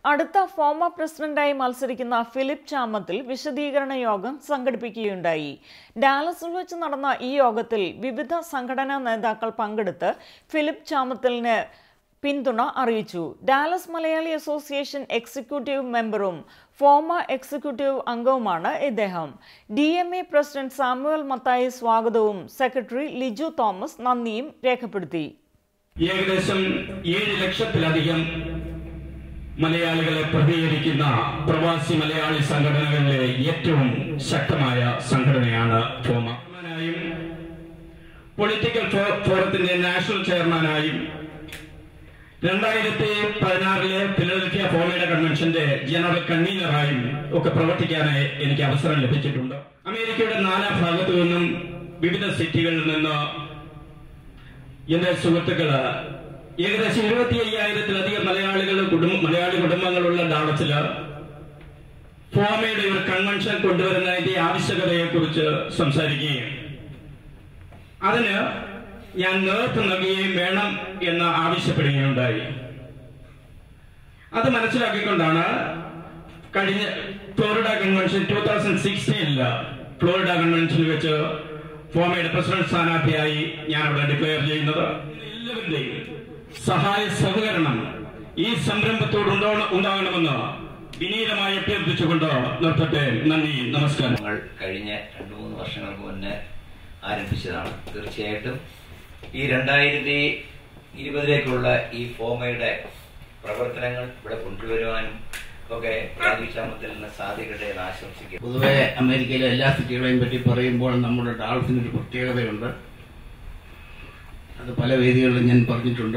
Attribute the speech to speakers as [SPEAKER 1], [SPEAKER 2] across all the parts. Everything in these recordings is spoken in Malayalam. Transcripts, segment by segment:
[SPEAKER 1] അടുത്ത ഫോമ പ്രസിഡന്റായി മത്സരിക്കുന്ന ഫിലിപ്പ് ചാമത്തിൽ വിശദീകരണ യോഗം സംഘടിപ്പിക്കുകയുണ്ടായി ഡാലസിൽ വെച്ച് നടന്ന ഈ യോഗത്തിൽ വിവിധ സംഘടനാ നേതാക്കൾ പങ്കെടുത്ത് ഫിലിപ്പ് ചാമത്തലിന് പിന്തുണ അറിയിച്ചു ഡാലസ് മലയാളി അസോസിയേഷൻ എക്സിക്യൂട്ടീവ് മെമ്പറും ഫോമ എക്സിക്യൂട്ടീവ് അംഗവുമാണ് ഇദ്ദേഹം D M A president Samuel Mathai സ്വാഗതവും സെക്രട്ടറി ലിജു തോമസ് നന്ദിയും രേഖപ്പെടുത്തി
[SPEAKER 2] ഏകദേശം ഏഴ് ലക്ഷത്തിലധികം മലയാളികളെ പ്രതികരിക്കുന്ന പ്രവാസി മലയാളി സംഘടനകളിലെ ഏറ്റവും ശക്തമായ സംഘടനയാണ് ഫോമ ചെയർമാനായും പൊളിറ്റിക്കൽ ഫോ- ഫോറത്തിന്റെ നാഷണൽ ചെയർമാനായും രണ്ടായിരത്തി പതിനാറിലെ ഫിലഡൽഫിയ ഫോമയുടെ കൺവെൻഷന്റെ ജനറൽ കൺവീനറായും ഒക്കെ പ്രവർത്തിക്കാനായി എനിക്ക് അവസരം ലഭിച്ചിട്ടുണ്ട് അമേരിക്കയുടെ നാനാ ഭാഗത്തു നിന്നും വിവിധ സിറ്റികളിൽ നിന്ന് എന്റെ സുഹൃത്തുക്കള് ഏകദേശം ഇരുപത്തി അയ്യായിരത്തിലധികം മലയാളികൾ കുടുംബ മലയാളി കുടുംബങ്ങളുള്ള ഡാളസില് ഫോമയുടെ ഒരു കൺവെൻഷൻ കൊണ്ടുവരുന്നതിന്റെ ആവശ്യകതയെ കുറിച്ച് സംസാരിക്കുകയും അതിന് ഞാൻ നേതൃത്വം നൽകുകയും വേണം എന്ന് ആവശ്യപ്പെടുകയുണ്ടായി അത് മനസ്സിലാക്കിക്കൊണ്ടാണ് കഴിഞ്ഞ ഫ്ലോറിഡ കൺവെൻഷൻ ടൂ തൗസൻഡ് സിക്സ്റ്റീനില് ഫ്ലോറിഡ കൺവെൻഷനിൽ വെച്ച് ഫോമയുടെ പ്രസിഡന്റ് സ്ഥാനാർത്ഥിയായി ഞാൻ അവിടെ ഡിക്ലെയർ ചെയ്യുന്നത് എല്ലാവരുടെയും സഹായ സഹകരണം ഈ സംരംഭത്തോട് ഉണ്ടോ- ഉണ്ടാകണമെന്ന് വിനീതമായി അഭ്യർത്ഥിച്ചുകൊണ്ട് നിർത്തട്ടെ നന്ദി നമസ്കാരം
[SPEAKER 3] ഞങ്ങൾ കഴിഞ്ഞ രണ്ട് മൂന്ന് വർഷങ്ങൾക്ക് മുന്നേ ആരംഭിച്ചതാണ് തീർച്ചയായിട്ടും ഈ രണ്ടായിരത്തി ഇരുപതിലേക്കുള്ള ഈ ഫോമയുടെ പ്രവർത്തനങ്ങൾ ഇവിടെ കൊണ്ടുവരുവാനും ഒക്കെ രാജീക്ഷാമത്തിൽ നിന്ന് സാധിക്കട്ടെ എന്ന് ആശംസിക്കുന്നു
[SPEAKER 4] പൊതുവെ അമേരിക്കയിലെ എല്ലാ സിറ്റികളെയും പറ്റി പറയുമ്പോൾ നമ്മുടെ ഡാൾസിന് ഒരു പ്രത്യേകതയുണ്ട് അത് പല വേദികളിലും ഞാൻ പറഞ്ഞിട്ടുണ്ട്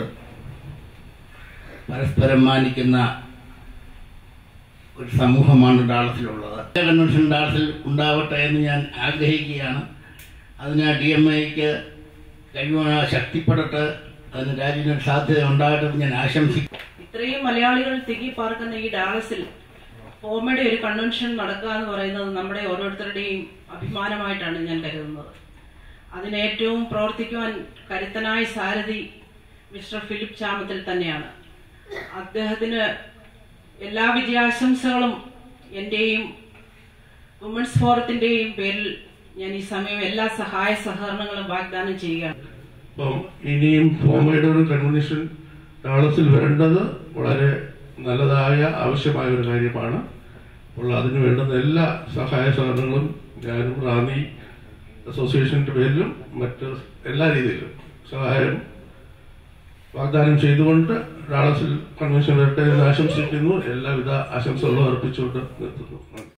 [SPEAKER 4] പരസ്പരം മാനിക്കുന്ന ഒരു സമൂഹമാണ് ഡാളസിലുള്ളത് കൺവെൻഷൻ ഡാളസിൽ ഉണ്ടാവട്ടെ എന്ന് ഞാൻ ആഗ്രഹിക്കുകയാണ് അതിന് ഡി എം ഐക്ക് കഴിയുന്ന ശക്തിപ്പെടട്ടെ അതിന് രാജ്യത്തിന് സാധ്യത ഉണ്ടാകട്ടെ എന്ന് ഞാൻ ആശംസിക്കുന്നു
[SPEAKER 5] ഇത്രയും മലയാളികൾ തിങ്ങി പാർക്കുന്ന ഈ ഡാളസിൽ ഫോമയുടെ ഒരു കൺവെൻഷൻ നടക്കുക എന്ന് പറയുന്നത് നമ്മുടെ ഓരോരുത്തരുടെയും അഭിമാനമായിട്ടാണ് ഞാൻ കരുതുന്നത് അതിന് ഏറ്റവും പ്രവർത്തിക്കുവാൻ കരുത്തനായ സാരഥി മിസ്റ്റർ ഫിലിപ്പ് ചാമത്തിൽ തന്നെയാണ് അദ്ദേഹത്തിന് എല്ലാ വിജയാശംസകളും എൻ്റെയും വുമൻസ് ഫോറത്തിൻ്റെയും പേരിൽ ഞാൻ ഈ സമയം എല്ലാ സഹായ സഹകരണങ്ങളും വാഗ്ദാനം ചെയ്യുകയാണ്
[SPEAKER 6] അപ്പം ഇനിയും ഫോമയുടെ ഒരു കൺവെൻഷൻ ഡാളസിൽ വരേണ്ടത് വളരെ നല്ലതായ ആവശ്യമായ ഒരു കാര്യമാണ് അപ്പോൾ അതിന് വേണ്ടുന്ന എല്ലാ സഹായ സഹകരണങ്ങളും ഞാനും റാന്നി അസോസിയേഷന്റെ പേരിലും മറ്റ് എല്ലാ രീതിയിലും സഹായം വാഗ്ദാനം ചെയ്തുകൊണ്ട് ഡാളസിൽ കൺവെൻഷൻ വരട്ടെ എന്ന് ആശംസിക്കുന്നു എല്ലാവിധ ആശംസകളും അർപ്പിച്ചുകൊണ്ട് നിർത്തുന്നു നന്ദി